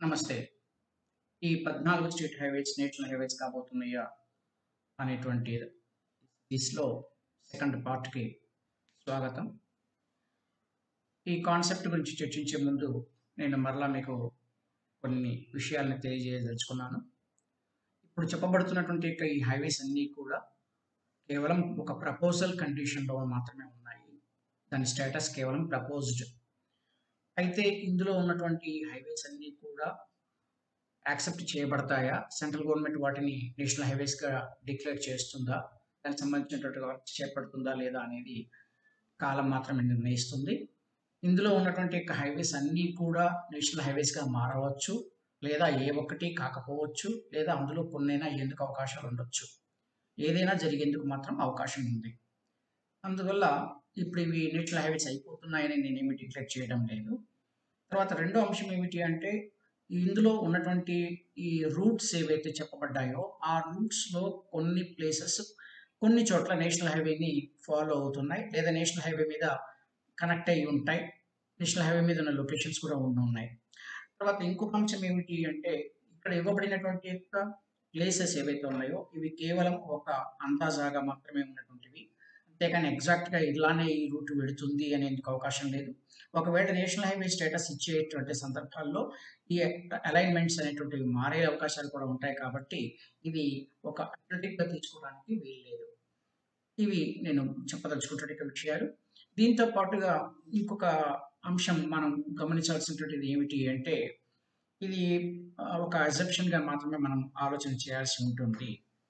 నమస్తే. ఈ 14 state highways national highways కాబోతున్నాయా? అనేటువంటి దిశలో సెకండ్ పార్ట్‌కి స్వాగతం. ఈ కాన్సెప్ట్ గురించి చర్చించే ముందు నేను మరలా మీకు కొన్ని విషయాలను తెలియజేయదలుచుకున్నాను. ఇప్పుడు చెప్పబడుతున్నటువంటి యొక్క ఈ హైవేస్ అన్నీ కూడా కేవలం ఒక ప్రపోజల్ కండిషన్‌లో మాత్రమే ఉన్నాయి. దాని స్టేటస్ కేవలం ప్రపోజ్డ్. అయితే ఇందులో ఉన్నటువంటి హైవేస్ అన్నీ కూడా యాక్సెప్ట్ చేయబడతాయా? సెంట్రల్ గవర్నమెంట్ వాటిని నేషనల్ హైవేస్‌గా డిక్లేర్ చేస్తుందా? దానికి సంబంధించినటువంటి వర్క్ చేపడుతుందా లేదా అనేది కాలం మాత్రమే నిర్ణయిస్తుంది. ఇందులో ఉన్నటువంటి యొక్క హైవేస్ అన్నీ కూడా నేషనల్ హైవేస్‌గా మారవచ్చు. లేదా ఏ ఒక్కటి కాకపోవచ్చు. లేదా అందులో కొన్నైనా అయ్యేందుకు అవకాశాలు ఉండొచ్చు. ఏదైనా జరిగేందుకు మాత్రం అవకాశం ఉంది. అందువల్ల ఇప్పుడు ఇవి నేషనల్ హైవేస్ అయిపోతున్నాయని నేనేమి డిక్లేర్ చేయడం లేదు. తర్వాత రెండో అంశం ఏమిటి అంటే ఇందులో ఉన్నటువంటి ఈ రూట్స్ ఏవైతే చెప్పబడ్డాయో ఆ రూట్స్‌లో కొన్ని ప్లేసెస్ కొన్ని చోట్ల నేషనల్ హైవేని ఫాలో అవుతున్నాయి. లేదా నేషనల్ హైవే మీద కనెక్ట్ అయ్యి ఉంటాయి. నేషనల్ హైవే మీద ఉన్న లొకేషన్స్ కూడా ఉండున్నాయి. తర్వాత ఇంకొక అంశం ఏమిటి అంటే ఇక్కడ ఇవ్వబడినటువంటి యొక్క ప్లేసెస్ ఏవైతే ఉన్నాయో ఇవి కేవలం ఒక అందాజాగా మాత్రమే ఉన్నటువంటివి. అంతేగాని ఎగ్జాక్ట్‌గా ఇలానే ఈ రూట్ వెడుతుంది అనేందుకు అవకాశం లేదు. ఒకవేళ నేషనల్ హైవే స్టేటస్ ఇచ్చేటువంటి సందర్భాల్లో ఈ అలైన్‌మెంట్స్ అనేటువంటివి మారే అవకాశాలు కూడా ఉంటాయి కాబట్టి ఇది ఒక అథ్లెటిక్‌గా తీసుకోవడానికి వీల్లేదు. ఇవి నేను చెప్పదలుచుకున్నటువంటి విషయాలు. దీంతో పాటుగా ఇంకొక అంశం మనం గమనించాల్సినటువంటిది ఏమిటి అంటే ఇది ఆహ్, ఒక అసంప్షన్‌గా మాత్రమే మనం ఆలోచన చేయాల్సి ఉంటుంది.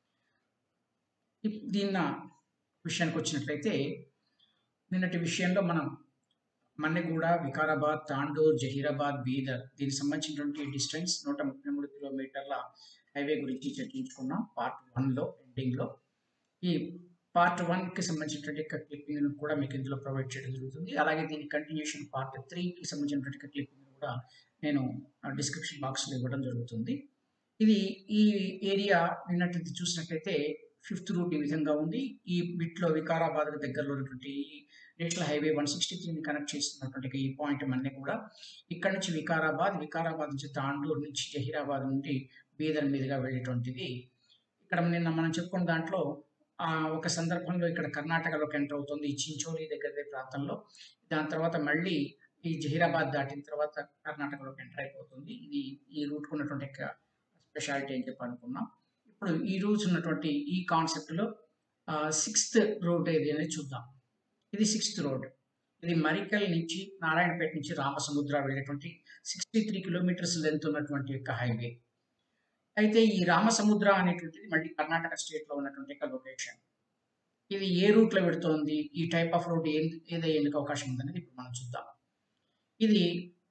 ఇప్ దీన్న విషయానికొచ్చినట్లయితే నిన్నటి విషయంలో మనం మన్నెగూడ, వికారాబాద్, తాండూర్, జహీరాబాద్, బీదర్ దీనికి సంబంధించినటువంటి డిస్టెన్స్ 133 కిలోమీటర్ల హైవే గురించి చర్చించుకున్నాం. పార్ట్ 1లో ఎండింగ్‌లో. ఈ పార్ట్ 1కి సంబంధించినటువంటి యొక్క క్లిప్పింగ్‌ను కూడా మీకు ఇందులో ప్రొవైడ్ చేయడం జరుగుతుంది. అలాగే దీని కంటిన్యూషన్ పార్ట్ 3కి సంబంధించినటువంటి యొక్క క్లిప్పింగ్‌ని కూడా నేను ఆహ్, డిస్క్రిప్షన్ బాక్స్‌లో ఇవ్వడం జరుగుతుంది. ఇది ఈ ఏరియా నిన్నటిది చూసినట్లయితే ఫిఫ్త్ రూట్ ఈ విధంగా ఉంది. ఈ బిట్‌లో వికారాబాద్‌కి దగ్గరలో ఉన్నటువంటి నేషనల్ హైవే 163ని కనెక్ట్ చేస్తున్నటువంటి ఈ పాయింట్ మన్నెగూడ. ఇక్కడి నుంచి వికారాబాద్, వికారాబాద్ నుంచి తాండూర్ నుంచి జహీరాబాద్ నుండి బీదర్ మీదుగా వెళ్ళేటువంటిది. ఇక్కడ నిన్న మనం చెప్పుకున్న దాంట్లో ఆహ్, ఒక సందర్భంలో ఇక్కడ కర్ణాటకలోకి ఎంటర్ అవుతుంది. ఈ చించోలి దగ్గర ప్రాంతంలో. దాని తర్వాత మళ్ళీ ఈ జహీరాబాద్ దాటిన తర్వాత కర్ణాటకలోకి ఎంటర్ అయిపోతుంది. ఇది ఈ రూట్‌కి ఉన్నటువంటి యొక్క స్పెషాలిటీ అని చెప్పి అనుకున్నాం. ఇప్పుడు ఈ రోజు ఉన్నటువంటి ఈ కాన్సెప్ట్‌లో ఆహ్, సిక్స్త్ రోడ్ ఏది అనేది చూద్దాం. ఇది సిక్స్త్ రోడ్. ఇది మరికల్ నుంచి నారాయణపేట నుంచి రామసముద్ర వెళ్ళేటువంటి 63 కిలోమీటర్స్ లెంగ్త్ ఉన్నటువంటి యొక్క హైవే. అయితే ఈ రామసముద్ర అనేటువంటిది మళ్ళీ కర్ణాటక స్టేట్‌లో ఉన్నటువంటి యొక్క లొకేషన్. ఇది ఏ రూట్‌లో వెడుతోంది? ఈ టైప్ ఆఫ్ రోడ్ ఏం ఏదయ్యేందుకు అవకాశం ఉందనేది ఇప్పుడు మనం చూద్దాం. ఇది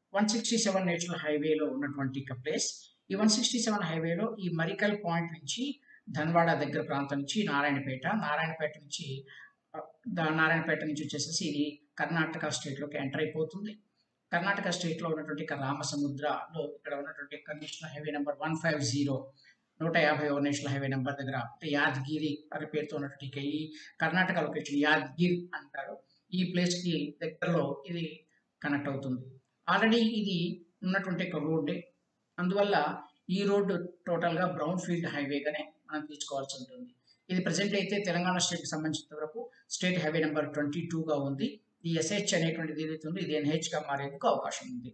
167 నేషనల్ హైవేలో ఉన్నటువంటి యొక్క ప్లేస్. ఈ 167 హైవేలో ఈ మరికల్ పాయింట్ నుంచి ధన్వాడ దగ్గర ప్రాంతం నుంచి నారాయణపేట, నారాయణపేట నుంచి ఆహ్, ద నారాయణపేట నుంచి వచ్చేసేసి ఇది కర్ణాటక స్టేట్‌లోకి ఎంటర్ అయిపోతుంది. కర్ణాటక స్టేట్‌లో ఉన్నటువంటి యొక్క రామసముద్రలో ఇక్కడ ఉన్నటువంటి యొక్క నేషనల్ హైవే నంబర్ 150 150వ నేషనల్ హైవే నంబర్ దగ్గర అంటే యాదగిరి అనే పేరుతో ఉన్నటువంటి ఇక ఈ కర్ణాటక లొకేషన్ యాద్గిర్ అంటారు. ఈ ప్లేస్‌కి దగ్గరలో ఇది కనెక్ట్ అవుతుంది. ఆల్రెడీ ఇది ఉన్నటువంటి ఒక రోడ్డే. అందువల్ల ఈ రోడ్ టోటల్‌గా బ్రౌన్ ఫీల్డ్ హైవేగానే మనం తీసుకోవాల్సి ఉంటుంది. ఇది ప్రెజెంట్ అయితే తెలంగాణ స్టేట్‌కి సంబంధించినంత వరకు స్టేట్ హైవే నంబర్ 22గా ఉంది. ఈ ఎస్‌హెచ్ అనేటువంటిది ఏదైతే ఉందో ఇది ఎన్‌హెచ్‌గా మారేందుకు అవకాశం ఉంది.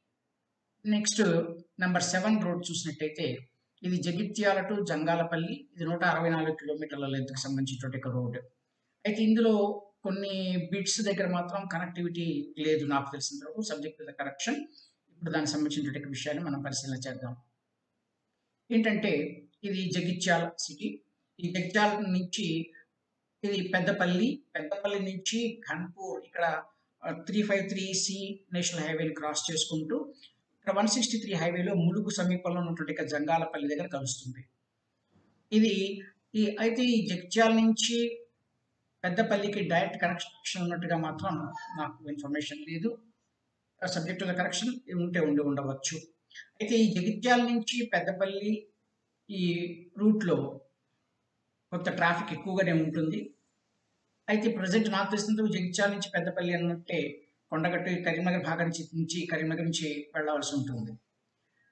నెక్స్ట్ నంబర్ 7 రోడ్ చూసినట్టయితే ఇది జగిత్యాల టు జంగాలపల్లి. ఇది 164 కిలోమీటర్ల లెంగ్త్‌కి సంబంధించినటువంటి ఒక రోడ్. అయితే ఇందులో కొన్ని బిట్స్ దగ్గర మాత్రం కనెక్టివిటీ లేదు నాకు తెలిసినంత వరకు సబ్జెక్ట్ టు ద కరెక్షన్. ఇప్పుడు దానికి సంబంధించినటువంటి విషయాన్ని మనం పరిశీలన చేద్దాం. ఏంటంటే ఇది జగిత్యాల సిటీ. ఈ జగిత్యాల నుంచి ఇది పెద్దపల్లి, పెద్దపల్లి నుంచి ఘన్పూర్ ఇక్కడ ఆహ్, 353 నేషనల్ హైవేని క్రాస్ చేసుకుంటూ ఇక్కడ 163 హైవేలో ములుగు సమీపంలో ఉన్నటువంటి యొక్క జంగాలపల్లి దగ్గర కలుస్తుంది. ఇది ఈ అయితే ఈ జగిత్యాల నుంచి పెద్దపల్లికి డైరెక్ట్ కనెక్షన్ ఉన్నట్టుగా మాత్రం నాకు ఇన్ఫర్మేషన్ లేదు. సబ్జెక్ట్ టు ద కరెక్షన్ ఉంటే ఉండి ఉండవచ్చు. అయితే ఈ జగిత్యాల నుంచి పెద్దపల్లి ఈ రూట్‌లో కొంత ట్రాఫిక్ ఎక్కువగానే ఉంటుంది. అయితే ప్రెజెంట్ నాకు తెలిసినంత వరకు జగిత్యాల నుంచి పెద్దపల్లి అనంటే కొండగట్టు కరీంనగర్ భాగం నుంచి నుంచి కరీంనగర్ నుంచి వెళ్ళవలసి ఉంటుంది.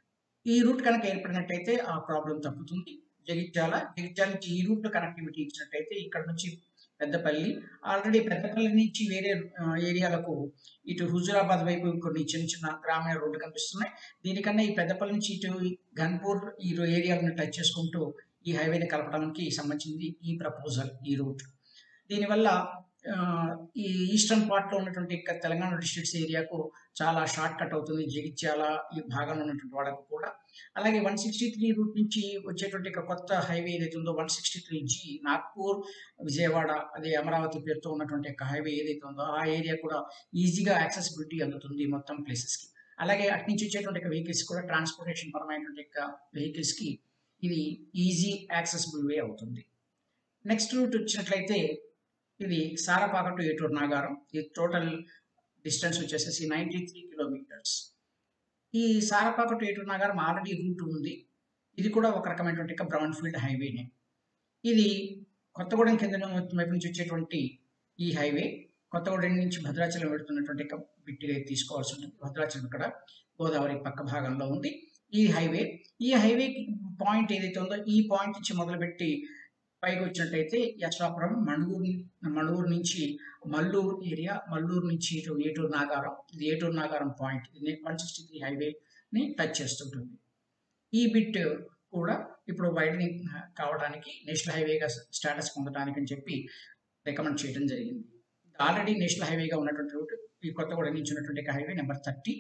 ఈ రూట్ కనుక ఏర్పడినట్టయితే ఆ ప్రాబ్లం తగ్గుతుంది జగిత్యాల జగిత్యాల నుంచి ఈ రూట్ కనెక్టివిటీ ఇచ్చినట్టయితే ఇక్కడ నుంచి పెద్దపల్లి ఆల్రెడీ పెద్దపల్లి నుంచి వేరే ఆ, ఏరియాలకు ఇటు హుజురాబాద్ వైపు కొన్ని చిన్న చిన్న గ్రామీణ రోడ్లు కనిపిస్తున్నాయి దీనికన్నా ఈ పెద్దపల్లి నుంచి ఇటు గన్పూర్ ఈ రో- ఏరియాలను టచ్ చేసుకుంటూ ఈ హైవేని కలపడానికి సంబంధించింది ఈ ప్రపోజల్ ఈ రూట్ దీనివల్ల ఆ, ఈ ఈస్టర్న్ పార్ట్ లో ఉన్నటువంటి ఇక్కడ తెలంగాణ డిస్ట్రిక్ట్స్ ఏరియాకు చాలా షార్ట్ కట్ అవుతుంది జగిత్యాల ఈ భాగంలో ఉన్నటువంటి వాళ్ళకు కూడా అలాగే వన్ సిక్స్టీ త్రీ రూట్ నుంచి వచ్చేటువంటి ఒక కొత్త హైవే ఏదైతే ఉందో one sixty three G Nagpur Vijayawada అదే అమరావతి పేరుతో ఉన్నటువంటి ఒక హైవే ఏదైతే ఉందో ఆ ఏరియా కూడా ఈజీగా యాక్సెసిబిలిటీ అందుతుంది మొత్తం ప్లేసెస్ కి అలాగే అటు నుంచి వచ్చేటువంటి వెహికల్స్ కూడా ట్రాన్స్పోర్టేషన్ పరమైనటువంటి వెహికల్స్ కి ఇది ఈజీ యాక్సెసిబుల్ వే అవుతుంది నెక్స్ట్ రూట్ వచ్చినట్లయితే ఇది సారపాక టు ఏటూరు నాగారం ఈ టోటల్ డిస్టెన్స్ వచ్చేసేసి నైంటీ త్రీ కిలోమీటర్స్ ఈ Sarapaka to Eturu Nagaram already route ఉంది ఇది కూడా ఒక రకమైనటువంటి బ్రౌన్ ఫీల్డ్ హైవేనే ఇది కొత్తగూడెం కింద వైపు నుంచి వచ్చేటువంటి ఈ హైవే కొత్తగూడెం నుంచి భద్రాచలం వెళుతున్నటువంటి ఒక బిట్టిగా తీసుకోవాల్సి ఉంటుంది భద్రాచలం ఇక్కడ గోదావరి పక్క భాగంలో ఉంది ఈ హైవే ఈ హైవే పాయింట్ ఏదైతే ఉందో ఈ పాయింట్ నుంచి మొదలుపెట్టి పైకి వచ్చినట్టయితే యశ్వాపురం మణుగూరు మణుగూరు నుంచి మల్లూరు ఏరియా మల్లూరు నుంచి ఇటు ఏటూరు నాగారం ఇది ఏటూరు నాగారం పాయింట్ ఇది వన్ సిక్స్టీ త్రీ హైవేని టచ్ చేస్తుంటుంది ఈ బిట్ కూడా ఇప్పుడు వైడనింగ్ కావడానికి నేషనల్ హైవేగా స్టేటస్ పొందడానికి అని చెప్పి రికమెండ్ చేయడం జరిగింది ఆల్రెడీ నేషనల్ హైవేగా ఉన్నటువంటి రూట్ ఈ కొత్తగూడెం నుంచి ఉన్నటువంటి highway number thirty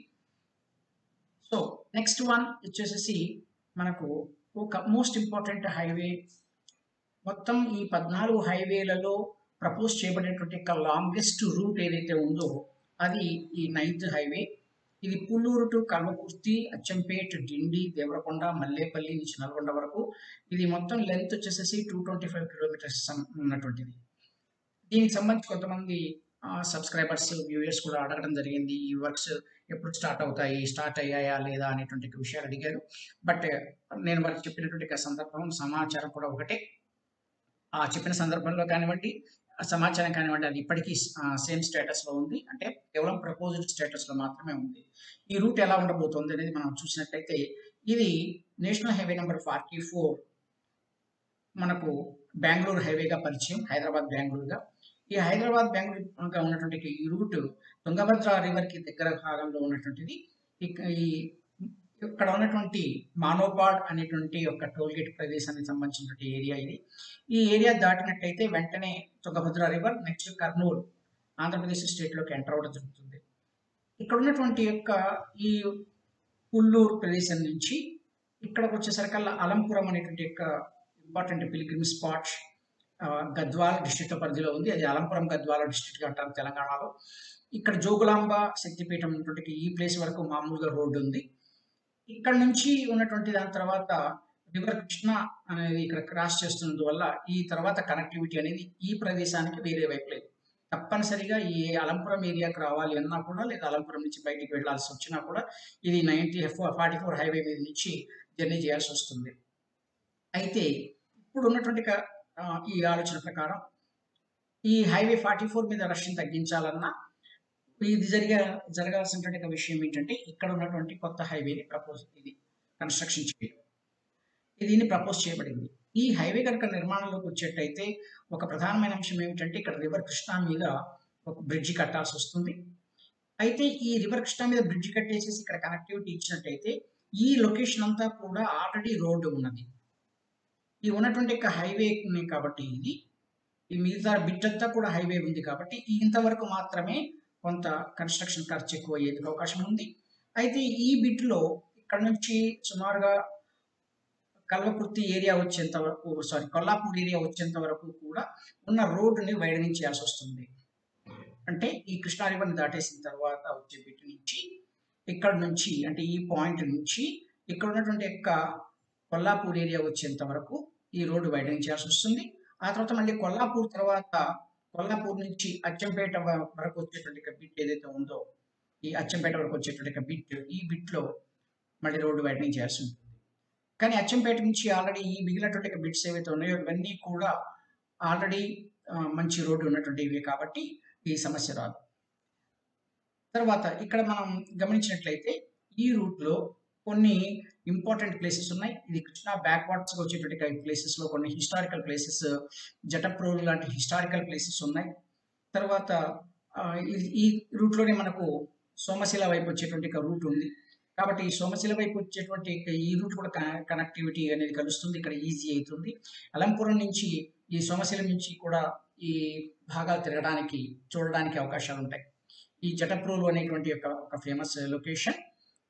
so next one వచ్చేసేసి మనకు ఒక మోస్ట్ ఇంపార్టెంట్ హైవే మొత్తం ఈ పద్నాలుగు హైవేలలో ప్రపోజ్ చేయబడినటువంటి యొక్క లాంగెస్ట్ రూట్ ఏదైతే ఉందో అది ఈ నైన్త్ హైవే ఇది పుల్లూరు టు కల్వకుర్తి అచ్చంపేట్ డిండి దేవరకొండ మల్లేపల్లి నుంచి నల్గొండ వరకు ఇది మొత్తం లెంత్ వచ్చేసేసి టూ ట్వంటీ ఫైవ్ కిలోమీటర్స్ ఉన్నటువంటిది దీనికి సంబంధించి కొంతమంది సబ్స్క్రైబర్స్ వ్యూయర్స్ కూడా అడగడం జరిగింది ఈ వర్క్స్ ఎప్పుడు స్టార్ట్ అవుతాయి స్టార్ట్ అయ్యాయా లేదా అనేటువంటి విషయాలు అడిగారు బట్ నేను వారికి చెప్పినటువంటి ఒక సందర్భం సమాచారం కూడా ఒకటే ఆ చెప్పిన సందర్భంలో కానివ్వండి ఆ సమాచారం కానివ్వండి అది ఇప్పటికీ సేమ్ స్టేటస్ లో ఉంది అంటే కేవలం ప్రపోజ్డ్ స్టేటస్ లో మాత్రమే ఉంది ఈ రూట్ ఎలా ఉండబోతోంది అనేది మనం చూసినట్లయితే ఇది national highway number forty four మనకు బెంగళూరు హైవేగా పరిచయం హైదరాబాద్ బెంగళూరుగా ఈ హైదరాబాద్ బెంగళూరుగా ఉన్నటువంటి ఈ రూట్ తుంగభద్ర రివర్ కి దగ్గర భాగంలో ఉన్నటువంటిది ఇక- ఈ ఇక్కడ ఉన్నటువంటి మానోపాడ్ అనేటువంటి ఒక టోల్ గేట్ ప్రదేశానికి సంబంధించినటువంటి ఏరియా ఇది ఈ ఏరియా దాటినట్టయితే వెంటనే Tungabhadra river next Kurnool Andhra Pradesh state లోకి ఎంటర్ అవ్వడం జరుగుతుంది ఇక్కడ ఉన్నటువంటి యొక్క ఈ పుల్లూరు ప్రదేశం నుంచి ఇక్కడికి వచ్చేసరికల్లా అలంపురం అనేటువంటి యొక్క important pilgrim spot Gadwal district పరిధిలో ఉంది అది అలంపురం గద్వాల డిస్ట్రిక్ట్ అంటారు తెలంగాణలో ఇక్కడ జోగులాంబ శక్తిపీఠం ఉన్నటువంటి ఈ ప్లేస్ వరకు మామూలుగా రోడ్డు ఉంది ఇక్కడ నుంచి ఉన్నటువంటి దాని తర్వాత రివర్ కృష్ణ అనేది ఇక్కడ క్రాస్ చేస్తున్నందువల్ల ఈ తర్వాత కనెక్టివిటీ అనేది ఈ ప్రదేశానికి వేరే వైపు లేదు తప్పనిసరిగా ఈ అలంపురం ఏరియాకి రావాలి అన్నా కూడా లేదా అలంపురం నుంచి బయటికి వెళ్ళాల్సి వచ్చినా కూడా ఇది నైన్టీ ఫార్టీ ఫోర్ హైవే మీద నుంచి జర్నీ చేయాల్సి వస్తుంది అయితే ఇప్పుడు ఉన్నటువంటి క- ఆ, ఈ ఆలోచన ప్రకారం ఈ హైవే ఫార్టీ ఫోర్ మీద రష్ని తగ్గించాలన్నా ఇది జరిగే జరగాల్సినటువంటి ఒక విషయం ఏంటంటే ఇక్కడ ఉన్నటువంటి కొత్త హైవేని ప్రపోజ్ ఇది కన్స్ట్రక్షన్ చేయడం దీన్ని ప్రపోజ్ చేయబడింది ఈ హైవే కనుక నిర్మాణంలోకి వచ్చేటైతే ఒక ప్రధానమైన అంశం ఏమిటంటే ఇక్కడ రివర్ కృష్ణా మీద ఒక బ్రిడ్జి కట్టాల్సి వస్తుంది అయితే ఈ రివర్ కృష్ణా మీద బ్రిడ్జి కట్టేసేసి ఇక్కడ కనెక్టివిటీ ఇచ్చినట్టయితే ఈ లొకేషన్ అంతా కూడా ఆల్రెడీ రోడ్డు ఉన్నది ఈ ఉన్నటువంటి యొక్క హైవే కాబట్టి ఇది ఈ మిగతా బిట్ అంతా కూడా హైవే ఉంది కాబట్టి ఈ ఇంతవరకు మాత్రమే కొంత కన్స్ట్రక్షన్ ఖర్చు ఎక్కువ అయ్యేందుకు అవకాశం ఉంది అయితే ఈ బిట్ లో ఇక్కడ నుంచి సుమారుగా కల్వకుర్తి ఏరియా వచ్చేంత వరకు సారీ కొల్లాపూర్ ఏరియా వచ్చేంత వరకు కూడా ఉన్న రోడ్డుని వైడనింగ్ చేయాల్సి వస్తుంది అంటే ఈ కృష్ణా రివర్ని దాటేసిన తర్వాత వచ్చే బిట్ నుంచి ఇక్కడ నుంచి అంటే ఈ పాయింట్ నుంచి ఇక్కడ ఉన్నటువంటి యొక్క కొల్లాపూర్ ఏరియా వచ్చేంత వరకు ఈ రోడ్డు వైడనింగ్ చేయాల్సి వస్తుంది ఆ తర్వాత మళ్ళీ కొల్లాపూర్ తర్వాత కొల్లాపూర్ నుంచి అచ్చంపేట వ- వరకు వచ్చేటువంటి ఒక బిట్ ఏదైతే ఉందో ఈ అచ్చంపేట వరకు వచ్చేటువంటి ఒక బిట్ ఈ బిట్ లో మళ్ళీ రోడ్డు వైడనింగ్ చేయాల్సి ఉంటుంది కానీ అచ్చంపేట నుంచి ఆల్రెడీ ఈ మిగిలినటువంటి ఒక బిట్స్ ఏవైతే ఉన్నాయో ఇవన్నీ కూడా ఆల్రెడీ మంచి రోడ్డు ఉన్నటువంటివి కాబట్టి ఈ సమస్య రాదు తర్వాత ఇక్కడ మనం గమనించినట్లయితే ఈ రూట్ లో కొన్ని ఇంపార్టెంట్ ప్లేసెస్ ఉన్నాయి ఇది కృష్ణా బ్యాక్వర్డ్స్ వచ్చేటువంటి ప్లేసెస్ లో కొన్ని హిస్టారికల్ ప్లేసెస్ జటప్రోలు లాంటి హిస్టారికల్ ప్లేసెస్ ఉన్నాయి తర్వాత ఆ, ఈ- ఈ రూట్ లోనే మనకు సోమశిల వైపు వచ్చేటువంటి ఒక రూట్ ఉంది కాబట్టి ఈ సోమశిల వైపు వచ్చేటువంటి ఈ రూట్ కూడా కనెక్టివిటీ అనేది కలుస్తుంది ఇక్కడ ఈజీ అవుతుంది అలంపురం నుంచి ఈ సోమశిల నుంచి కూడా ఈ భాగాలు తిరగడానికి చూడడానికి అవకాశాలు ఉంటాయి ఈ జటప్రోలు అనేటువంటి ఒక ఒక ఫేమస్ లొకేషన్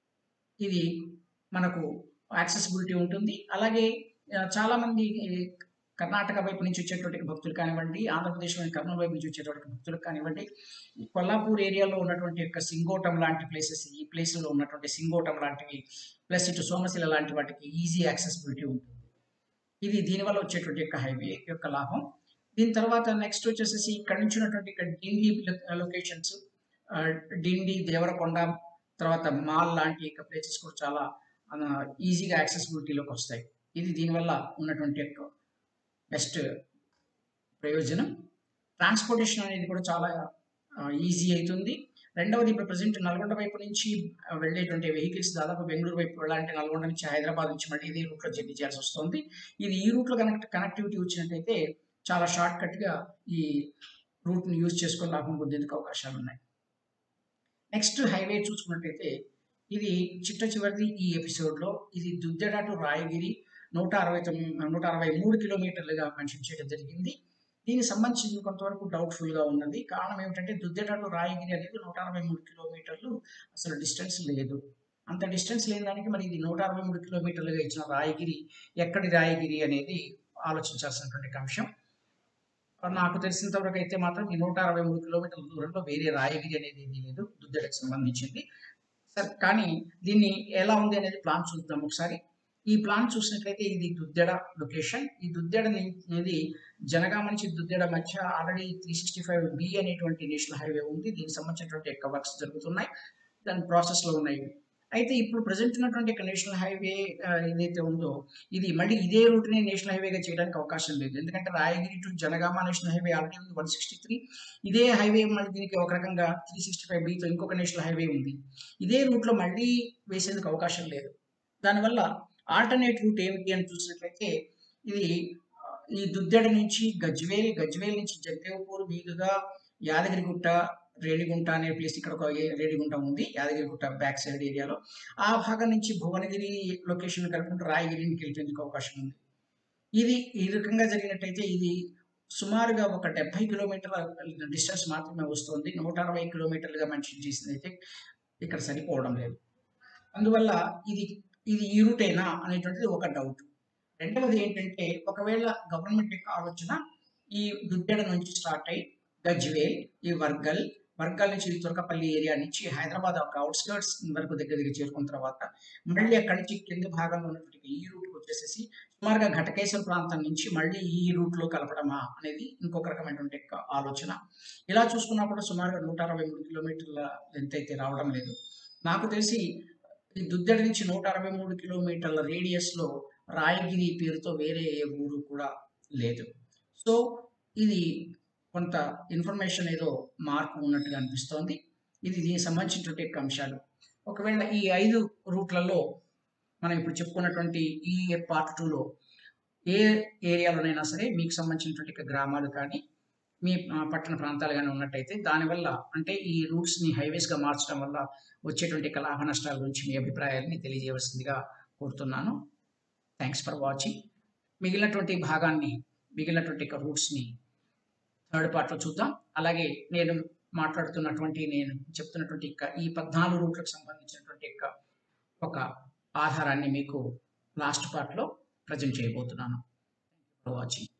ఇది మనకు యాక్సెసిబిలిటీ ఉంటుంది అలాగే ఆ, చాలా మంది ఈ, కర్ణాటక వైపు నుంచి వచ్చేటువంటి భక్తులు కానివ్వండి ఆంధ్రప్రదేశ్లోని కర్నూలు వైపు నుంచి వచ్చేటువంటి భక్తులకు కానివ్వండి ఈ కొల్లాపూర్ ఏరియాలో ఉన్నటువంటి యొక్క సింగోటం లాంటి ప్లేసెస్ ఈ ప్లేస్లో ఉన్నటువంటి సింగోటం లాంటివి ప్లస్ ఇటు సోమశిల లాంటి వాటికి ఈజీ యాక్సెసిబిలిటీ ఉంటుంది ఇది దీనివల్ల వచ్చేటువంటి యొక్క హైవే యొక్క లాభం దీని తర్వాత నెక్స్ట్ వచ్చేసేసి ఇక్కడ నుంచి ఉన్నటువంటి ఇక్కడ డిండి లొకేషన్స్ డిండి దేవరకొండ తర్వాత మాల్ లాంటి యొక్క ప్లేసెస్ కూడా చాలా ఈజీగా యాక్సెసిబిలిటీలోకి వస్తాయి ఇది దీనివల్ల ఉన్నటువంటి యొక్క బెస్ట్ ప్రయోజనం ట్రాన్స్పోర్టేషన్ అనేది కూడా చాలా ఈజీ అవుతుంది రెండవది ఇప్పుడు ప్రజెంట్ నల్గొండ వైపు నుంచి ఆ, వెళ్ళేటువంటి వెహికల్స్ దాదాపు బెంగళూరు వైపు వెళ్ళాలంటే నల్గొండ నుంచి హైదరాబాద్ నుంచి మళ్ళీ ఇదే రూట్లో జర్నీ చేయాల్సి వస్తుంది ఇది ఈ రూట్లో కనెక్ట్ కనెక్టివిటీ వచ్చినట్టయితే చాలా షార్ట్ కట్గా ఈ రూట్ని యూజ్ చేసుకొని లాభం పొందేందుకు అవకాశాలు ఉన్నాయి నెక్స్ట్ హైవే చూసుకున్నట్టయితే ఇది చిట్ట చివరిది ఈ ఎపిసోడ్లో ఇది దుద్దెడ టు రాయగిరి నూట అరవై తొమ్మిది నూట అరవై మూడు కిలోమీటర్లుగా మెన్షన్ చేయడం జరిగింది దీనికి సంబంధించి కొంతవరకు డౌట్ఫుల్ గా ఉన్నది కారణం ఏమిటంటే దుద్దెడ టు రాయగిరి అనేది నూట అరవై మూడు కిలోమీటర్లు అసలు డిస్టెన్స్ లేదు అంత డిస్టెన్స్ లేని దానికి మరి ఇది నూట అరవై మూడు కిలోమీటర్లుగా ఇచ్చిన రాయగిరి ఎక్కడి రాయగిరి అనేది ఆలోచించాల్సినటువంటి అంశం నాకు తెలిసినంత వరకు అయితే మాత్రం ఈ నూట అరవై మూడు కిలోమీటర్ల దూరంలో వేరే రాయగిరి అనేది ఏమీ లేదు దుద్దెడకు సంబంధించింది సరే కానీ దీన్ని ఎలా ఉంది అనేది ప్లాన్ చూద్దాం ఒకసారి ఈ ప్లాన్ చూసినట్లయితే ఇది దుద్దెడ లొకేషన్ ఈ దుద్దెడ అనేది జనగామ నుంచి దుద్దెడ మధ్య already three sixty five B అనేటువంటి నేషనల్ హైవే ఉంది దీనికి సంబంధించినటువంటి యొక్క వర్క్స్ జరుగుతున్నాయి దాని ప్రాసెస్ లో ఉన్నాయి అయితే ఇప్పుడు ప్రజెంట్ ఉన్నటువంటి యొక్క నేషనల్ హైవే ఏదైతే ఉందో ఇది మళ్ళీ ఇదే రూట్ ని నేషనల్ హైవేగా చేయడానికి అవకాశం లేదు ఎందుకంటే Rayagiri to Jangaon national highway already ఉంది వన్ సిక్స్టీ త్రీ ఇదే హైవే మళ్ళీ దీనికి ఒక రకంగా త్రీ సిక్స్టీ ఫైవ్ బితో ఇంకొక నేషనల్ హైవే ఉంది ఇదే రూట్ లో మళ్ళీ వేసేందుకు అవకాశం లేదు దానివల్ల ఆల్టర్నేట్ రూట్ ఏమిటి అని చూసినట్లయితే ఇది ఆ, ఈ దుద్దెడ నుంచి గజ్వేల్ గజ్వేల్ నుంచి జగదేవ్పూర్ మీదుగా యాదగిరిగుట్ట రేణిగుంట అనే ప్లేస్ ఇక్కడ ఒక ఏ- రేణిగుంట ఉంది యాదగిరిగుట్ట బ్యాక్ సైడ్ ఏరియాలో ఆ భాగం నుంచి భువనగిరి లొకేషన్ కలుపుకుంటూ రాయగిరికి వెళ్ళేందుకు అవకాశం ఉంది ఇది ఈ రకంగా జరిగినట్టయితే ఇది సుమారుగా ఒక డెబ్బై కిలోమీటర్ల డిస్టెన్స్ మాత్రమే వస్తుంది నూట అరవై కిలోమీటర్లుగా మెన్షన్ చేసింది అయితే ఇక్కడ సరిపోవడం లేదు అందువల్ల ఇది ఇది ఈ రూటేనా అనేటువంటిది ఒక డౌట్ రెండవది ఏంటంటే ఒకవేళ గవర్నమెంట్ యొక్క ఆలోచన ఈ దుద్దెడ నుంచి స్టార్ట్ అయ్యి గజ్వేల్ ఈ వర్గల్ వర్గాల నుంచి ఈ తురకపల్లి ఏరియా నుంచి హైదరాబాద్ ఒక అవుట్స్కర్ట్స్ వరకు దగ్గర దగ్గర చేరుకున్న తర్వాత మళ్ళీ అక్కడి నుంచి కింది భాగంలో ఉన్నటువంటి ఈ రూట్కి వచ్చేసేసి సుమారుగా ఘటకేశ్వర ప్రాంతం నుంచి మళ్ళీ ఈ రూట్ లో కలపడమా అనేది ఇంకొక రకమైనటువంటి యొక్క ఆలోచన ఇలా చూసుకున్నప్పుడు సుమారుగా నూట అరవై మూడు కిలోమీటర్ల లెంత్ అయితే రావడం లేదు నాకు తెలిసి ఈ దుద్దెడ నుంచి నూట అరవై మూడు కిలోమీటర్ల రేడియస్ లో రాయగిరి పేరుతో వేరే ఏ ఊరు కూడా లేదు సో ఇది కొంత ఇన్ఫర్మేషన్ ఏదో మార్పు ఉన్నట్టుగా అనిపిస్తోంది ఇది దీనికి సంబంధించినటువంటి యొక్క అంశాలు ఒకవేళ ఈ ఐదు రూట్లలో మనం ఇప్పుడు చెప్పుకున్నటువంటి ఈ పార్ట్ టూలో ఏ ఏరియాలోనైనా సరే మీకు సంబంధించినటువంటి యొక్క గ్రామాలు కానీ మీ ఆ, పట్టణ ప్రాంతాలు కానీ ఉన్నట్టయితే దానివల్ల అంటే ఈ రూట్స్ని హైవేస్గా మార్చడం వల్ల వచ్చేటువంటి యొక్క లాభ నష్టాల గురించి మీ అభిప్రాయాన్ని తెలియజేయవలసిందిగా కోరుతున్నాను థ్యాంక్స్ ఫర్ వాచింగ్ మిగిలినటువంటి భాగాన్ని మిగిలినటువంటి యొక్క రూట్స్ని థర్డ్ పార్ట్లో చూద్దాం అలాగే నేను మాట్లాడుతున్నటువంటి నేను చెప్తున్నటువంటి యొక్క ఈ పద్నాలుగు రూట్లకు సంబంధించినటువంటి యొక్క ఒక ఆధారాన్ని మీకు లాస్ట్ పార్ట్లో ప్రజెంట్ చేయబోతున్నాను ఫర్ వాచింగ్